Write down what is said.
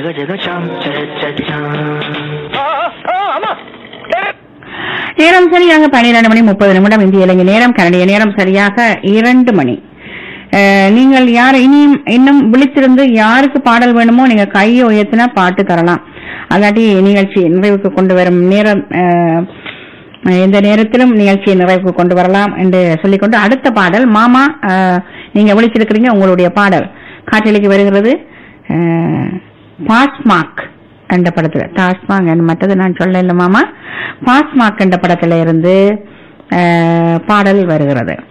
கஜகஜாம் சரச்சச்சாம் நேரம் சரியாக பன்னிரண்டு மணி முப்பது நிமிடம் இந்திய இலங்கை நேரம் கனடிய நேரம் சரியாக இரண்டு மணி அஹ், நீங்கள் யார் இனியும் இன்னும் விழித்திருந்து யாருக்கு பாடல் வேணுமோ நீங்க கையை உயர்த்தினா பாட்டு தரலாம் அல்லாட்டி நிகழ்ச்சி நிறைவுக்கு கொண்டு வரும் நேரம் அஹ், எந்த நேரத்திலும் நிகழ்ச்சியை நிறைவுக்கு கொண்டு வரலாம் என்று சொல்லிக்கொண்டு அடுத்த பாடல் மாமா அஹ், நீங்க விழிச்சிருக்கிறீங்க உங்களுடைய பாடல் காற்றலைக்கு வருகிறது பாஸ்மாக் என்ற படத்துல டாஸ்மாக் என்ற மற்றது நான் சொல்ல மாமா பாஸ்மாக் என்ற படத்துல இருந்து அஹ், பாடல் வருகிறது